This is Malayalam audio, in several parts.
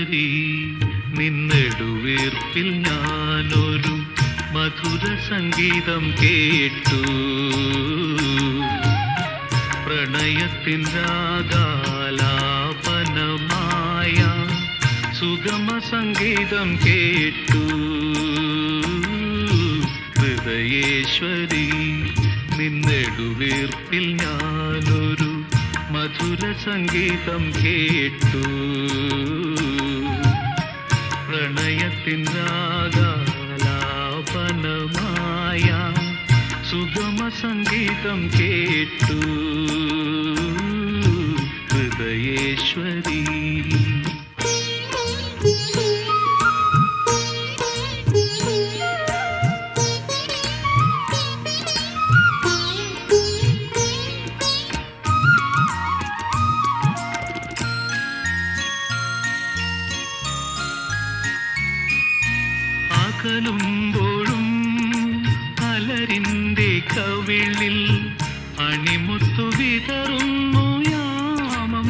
ഹൃദയേശ്വരി നിന്നെടുവീർപ്പിൽ ഞാനൊരു മധുര സംഗീതം കേട്ടു പ്രണയത്തിൻ രാഗാലാപനമായ സുഗമ സംഗീതം കേട്ടു ഹൃദയേശ്വരി നിന്നെടുവീർപ്പിൽ ഞാനൊരു മധുര സംഗീതം കേട്ടു പ്രണയത്തിൻ രാഗാലാപനമായ സുഗമ സംഗീതം കേട്ടു ഹൃദയേശ്വരി അകലുമ്പോഴും അലരിന്റെ കവിളിൽ അണിമുത്തു വിതറുന്നു യാമം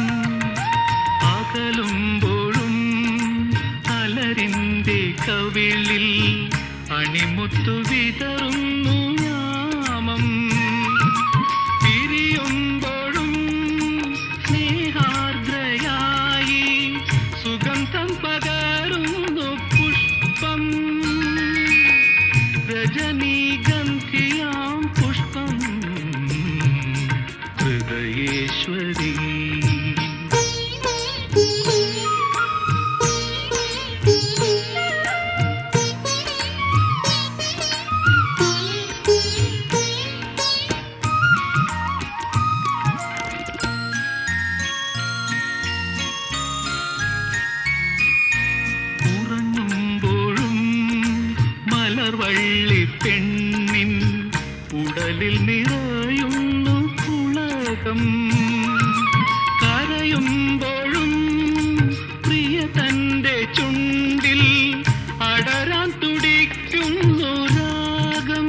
അകലുമ്പോഴും അലരിന്റെ കവിളിൽ അണിമുത്തു വിതറുന്നു യാമം പിരിയുമ്പോഴും സ്നേഹാർദ്രയായി സുഗന്ധം പകരുന്നു പുഷ്പം രജനീഗന്ധിയാം പുഷ്പം ഹൃദയേശ്വരി ഉറങ്ങുമ്പോഴും മലർവള്ളി പെണ്ണിൻ ഉടലിൽ നിറയുന്നു പുളകം കരയുമ്പോഴും പ്രിയ തന്റെ ചുണ്ടിൽ അടരാൻ തുടിക്കുന്നു രാഗം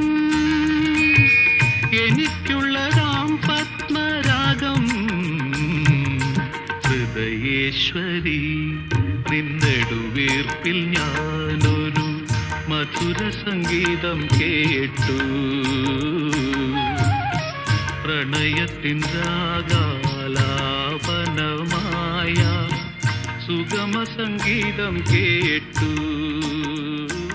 എനിക്കുള്ളതാം പത്മരാഗം ഹൃദയേശ്വരി നിന്നെടുവീർപ്പിൽ ഞാനൊരു മധുര സംഗീതം കേട്ടു പ്രണയത്തിൻ രാഗാലാപനമായ സുഗമ സംഗീതം കേട്ടു